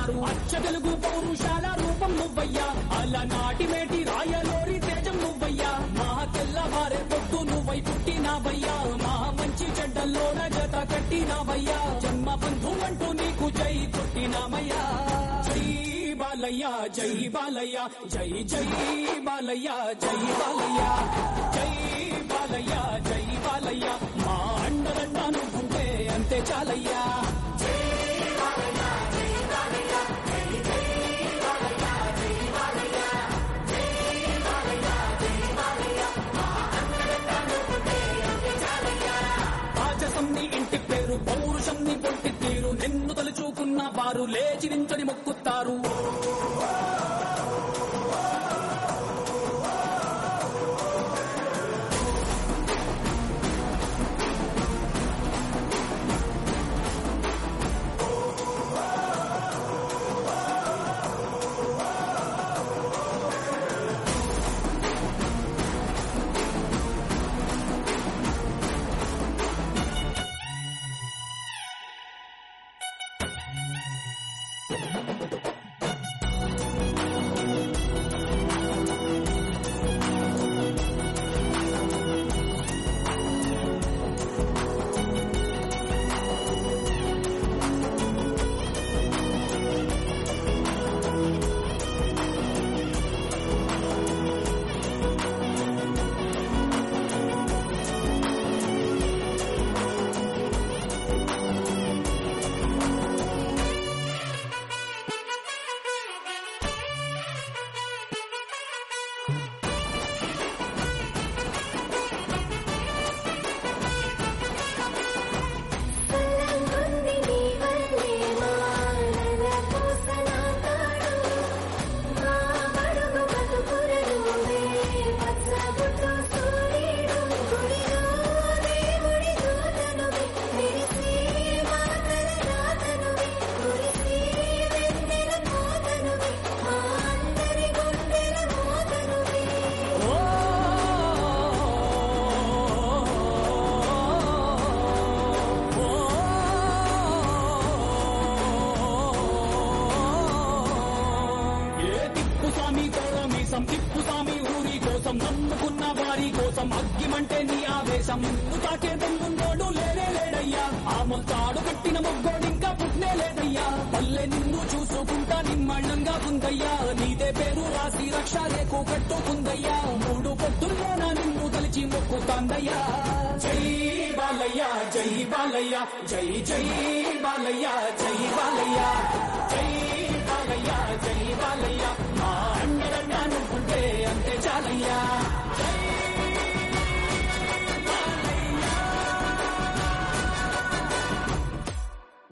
అంటారు అచ్చ తెలుగు పౌరుషాల రూపం నువ్వయ్యా అలనాటి మేటి రాయలోరి తేజం నువ్వయ్యా మా తెల్లవారే పొద్దు నువ్వై పుట్టినావయ్యా మా మంచి చెడ్డల్లోన జత కట్టినావయ్యా జన్మ బంధు అంటూ నీకు జై పుట్టినామయ్యా జై బాలయ్య జై బాలయ్య జై జై బాలయ్య జై బాలయ్య జై బాలయ్య జై బాలయ్య మా అండదండ నువ్వుంటే అంతే చాలయ్యా రాజసం నీ ఇంటి పేరు పౌరుషం నీ పొట్టి తీరు నిన్ను తలుచుకున్న వారు లేచి నించని మొక్కుతారు కళ్ళంగుంది నీ వల్లే మానల పూసనాటాడు మా మడుగు బతుకురలువే పచ్చబుట్టు సూర్యుడు గుడిలో దేవుడి దూతనువే మెరిసే మాతల రాతనువే కురిసే వెన్నెల మోతనువే మా అందరి గుండెల మోతనువే ఏ తిప్పు స్వామి కోడ మీసం తిప్పు స్వామి ఊరి కోసం నమ్ముకున్న వారి కోసం అగ్గిమంటే నీ ఆవేశం నువ్వు తాకే దమ్ముండోడు లేనే లేడయ్యా ఆ మొత్తాడు పెట్టిన మొగ్గోడు ఇంకా పుట్నే లేదయ్యా పల్లె నిన్ను చూసుకుంటా నిమ్మళ్ళంగా ఉందయ్యా నీదే పేరు రాసి రక్ష రేకు కట్టుకుందయ్యా మూడు పొద్దుల్లోన నిన్ను తలిచి మొక్కుతాందయ్యా జై బాలయ్య జై బాలయ్య జై జై బాలయ్య జై బాలయ్య జై బాలయ్య జై బాలయ్య మా అండదండ నువ్వుంటే అంతే చాలయ్యా